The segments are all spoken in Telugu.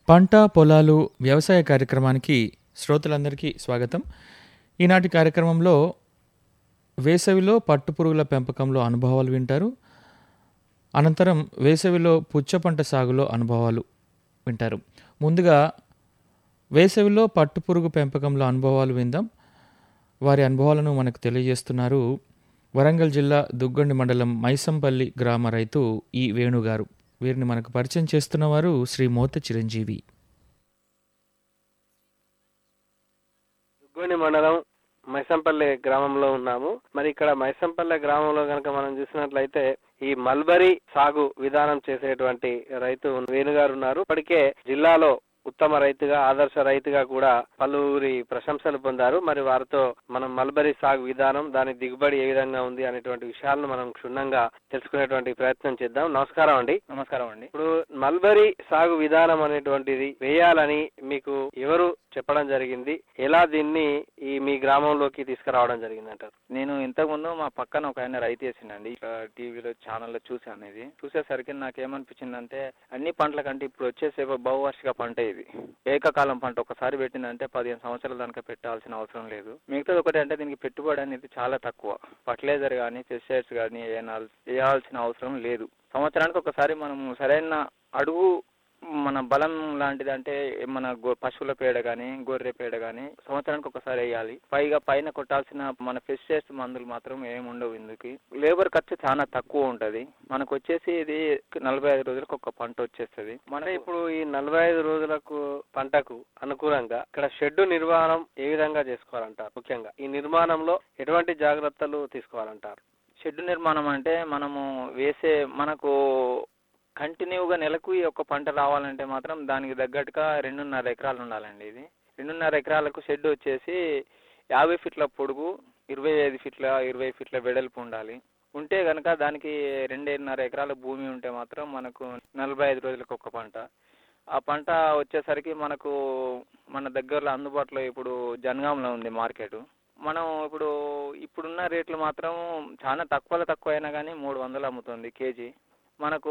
పంట పొలాలు వ్యవసాయ కార్యక్రమానికి శ్రోతలందరికీ స్వాగతం ఈనాటి కార్యక్రమంలో వేసవిలో పట్టుపురుగుల పెంపకంలో అనుభవాలు వింటారు అనంతరం వేసవిలో పుచ్చ పంట సాగులో అనుభవాలు వింటారు ముందుగా వేసవిలో పట్టుపురుగు పెంపకంలో అనుభవాలు విందాం వారి అనుభవాలను మనకు తెలియజేస్తున్నారు వరంగల్ జిల్లా దుగ్గొండి మండలం మైసంపల్లి గ్రామ రైతు ఈ వేణుగారు వీరిని మనకు పరిచయం చేస్తున్నవారు శ్రీ మోత చిరంజీవి దుగ్గోని మండలం మైసంపల్లి గ్రామంలో ఉన్నాము మరి ఇక్కడ మైసంపల్లి గ్రామంలో కనుక మనం చూసినట్లయితే ఈ మల్బరీ సాగు విధానం చేసేటువంటి రైతు వేణుగారు ఉన్నారు ఇప్పటికే జిల్లాలో ఉత్తమ రైతుగా ఆదర్శ రైతుగా కూడా పలువురి ప్రశంసలు పొందారు మరి వారితో మనం మల్బరీ సాగు విధానం దాని దిగుబడి ఏ విధంగా ఉంది అనేటువంటి విషయాలను మనం క్షుణ్ణంగా తెలుసుకునేటువంటి ప్రయత్నం చేద్దాం నమస్కారం అండి నమస్కారం అండి ఇప్పుడు మల్బరీ సాగు విధానం అనేటువంటిది వేయాలని మీకు ఎవరు చెప్పడం జరిగింది ఎలా దీన్ని ఈ మీ గ్రామంలోకి తీసుకురావడం జరిగింది అంటారు నేను ఇంతకుముందు మా పక్కన ఒక ఆయన రైతు వేసిండండి ఇట్లా టీవీలో ఛానల్లో చూశాను ఇది చూసేసరికి నాకేమనిపించిందంటే అన్ని పంటల కంటే ఇప్పుడు వచ్చేసే బహువార్షిక పంట ఇది ఏకకాలం పంట ఒకసారి పెట్టిందంటే పదిహేను సంవత్సరాల దాకా పెట్టాల్సిన అవసరం లేదు మిగతాది ఒకటి అంటే దీనికి పెట్టుబడి అనేది చాలా తక్కువ ఫర్టిలైజర్ కానీ పెస్టిసైడ్స్ కానీ వేయాల్సిన అవసరం లేదు సంవత్సరానికి ఒకసారి మనం సరైన అడుగు మన బలం లాంటిది అంటే మన గొ- పశువుల పేడ కానీ గొర్రె పేడ కానీ సంవత్సరానికి ఒకసారి వేయాలి పైగా పైన కొట్టాల్సిన మన పెస్టిసైడ్స్ మందులు మాత్రం ఏమి ఉండవు ఇందుకు లేబర్ ఖర్చు చాలా తక్కువ ఉంటది మనకు వచ్చేసి ఇది నలభై ఐదు రోజులకు ఒక పంట వచ్చేస్తుంది మన అంటే ఇప్పుడు ఈ నలభై ఐదు రోజులకు పంటకు అనుకూలంగా ఇక్కడ షెడ్ నిర్మాణం ఏ విధంగా చేసుకోవాలంటారు ముఖ్యంగా ఈ నిర్మాణంలో ఎటువంటి జాగ్రత్తలు తీసుకోవాలంటారు షెడ్ నిర్మాణం అంటే మనము వేసే మనకు కంటిన్యూగా నెలకు ఈ ఒక్క పంట రావాలంటే మాత్రం దానికి తగ్గట్టుగా రెండున్నర ఎకరాలు ఉండాలండి ఇది రెండున్నర ఎకరాలకు షెడ్ వచ్చేసి యాభై ఫీట్ల పొడుగు ఇరవై ఐదు ఫీట్ల ఇరవై ఫీట్ల వెడల్పు ఉండాలి ఉంటే కనుక దానికి రెండున్నర ఎకరాల భూమి ఉంటే మాత్రం మనకు నలభై ఐదు రోజులకు ఒక పంట ఆ పంట వచ్చేసరికి మనకు మన దగ్గరలో అందుబాటులో ఇప్పుడు జనగాంలో ఉంది మార్కెట్ మనం ఇప్పుడు ఇప్పుడున్న రేట్లు మాత్రం చాలా తక్కువలో తక్కువ అయినా కానీ మూడు వందలు అమ్ముతుంది కేజీ మనకు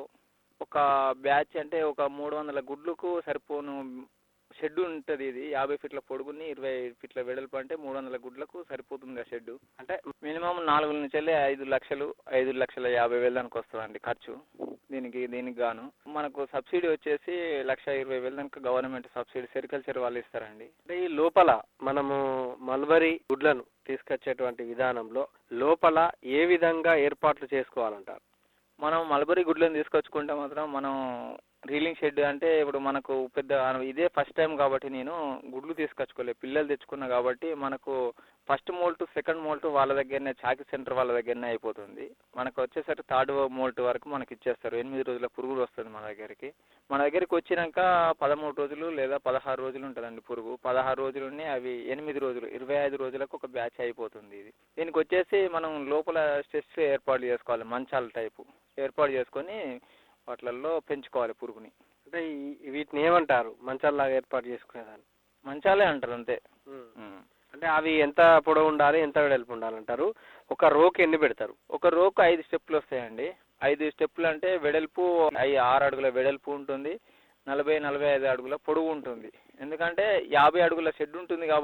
ఒక బ్యాచ్ అంటే ఒక మూడు వందల గుడ్లకు సరిపోను షెడ్ ఉంటుంది ఇది యాభై ఫీట్ల పొడుగుని ఇరవై ఫీట్ల వెడల్పు అంటే మూడు వందల గుడ్లకు సరిపోతుంది ఆ షెడ్ అంటే మినిమం నాలుగు నుంచి వెళ్ళి ఐదు లక్షలు ఐదు లక్షల యాభై వేలు దానికి వస్తుందండి ఖర్చు దీనికి దీనికి గాను మనకు సబ్సిడీ వచ్చేసి లక్ష ఇరవై వేలు దానికి గవర్నమెంట్ సబ్సిడీ సెరికల్చర్ వాళ్ళు ఇస్తారండి అంటే ఈ లోపల మనము మల్బరీ గుడ్లను తీసుకొచ్చేటువంటి విధానంలో లోపల ఏ విధంగా ఏర్పాట్లు చేసుకోవాలంటారు మనం మల్బరీ గుడ్లను తీసుకొచ్చుకుంటే మాత్రం మనం రీలింగ్ షెడ్ అంటే ఇప్పుడు మనకు పెద్ద ఇదే ఫస్ట్ టైం కాబట్టి నేను గుడ్లు తీసుకొచ్చుకోలేదు పిల్లలు తెచ్చుకున్నా కాబట్టి మనకు ఫస్ట్ మోల్ట్ సెకండ్ మోల్ట్ వాళ్ళ దగ్గరనే చాకి సెంటర్ వాళ్ళ దగ్గరనే అయిపోతుంది మనకు వచ్చేసరికి థర్డ్ మోల్ట్ వరకు మనకి ఇచ్చేస్తారు ఎనిమిది రోజుల పురుగులు వస్తుంది మన దగ్గరికి మన దగ్గరికి వచ్చినాక పదమూడు రోజులు లేదా పదహారు రోజులు ఉంటుందండి పురుగు పదహారు రోజులుని అవి ఎనిమిది రోజులు ఇరవై ఐదు రోజులకు ఒక బ్యాచ్ అయిపోతుంది ఇది దీనికి వచ్చేసి మనం లోపల స్ట్రెస్ ఏర్పాటు చేసుకోవాలి మంచాల టైపు ఏర్పాటు చేసుకొని వాటిలలో పెంచుకోవాలి పురుగుని అంటే ఈ వీటిని ఏమంటారు మంచాల్లాగా ఏర్పాటు చేసుకునేదాన్ని మంచాలే అంటారు అంతే ఉం. అంటే అవి ఎంత పొడవు ఉండాలి ఎంత వెడల్పు ఉండాలంటారు ఒక రోకి ఎన్ని పెడతారు ఒక రోకు ఐదు స్టెప్పులు వస్తాయండి ఐదు స్టెప్పులు అంటే వెడల్పు ఐ- ఆరు అడుగుల వెడల్పు ఉంటుంది నలభై నలభై ఐదు అడుగుల పొడవు ఉంటుంది ఎందుకంటే యాభై అడుగుల షెడ్ ఉంటుంది కాబట్టి